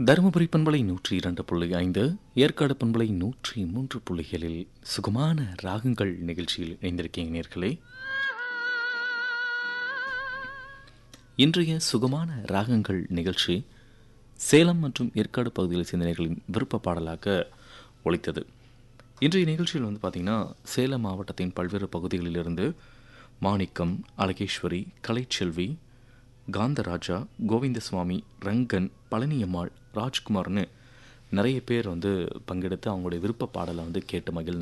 தருமபுரி பண்பலை நூற்றி இரண்டு புள்ளி ஐந்து ஏற்காடு பண்பலை நூற்றி மூன்று புள்ளிகளில் சுகமான ராகங்கள் நிகழ்ச்சியில் இணைந்திருக்கீங்க நேர்களே இன்றைய சுகமான ராகங்கள் நிகழ்ச்சி சேலம் மற்றும் ஏற்காடு பகுதியில் சிந்தனைகளின் விருப்ப பாடலாக ஒலித்தது இன்றைய நிகழ்ச்சியில் வந்து பார்த்திங்கன்னா சேலம் மாவட்டத்தின் பல்வேறு பகுதிகளிலிருந்து மாணிக்கம் அழகேஸ்வரி கலைச்செல்வி காந்தராஜா கோவிந்தசுவாமி ரங்கன் பழனியம்மாள் ராஜ்குமார்னு நிறைய பேர் வந்து பங்கெடுத்து அவங்களுடைய விருப்ப பாடலை வந்து கேட்டு மகிழ்ந்தாங்க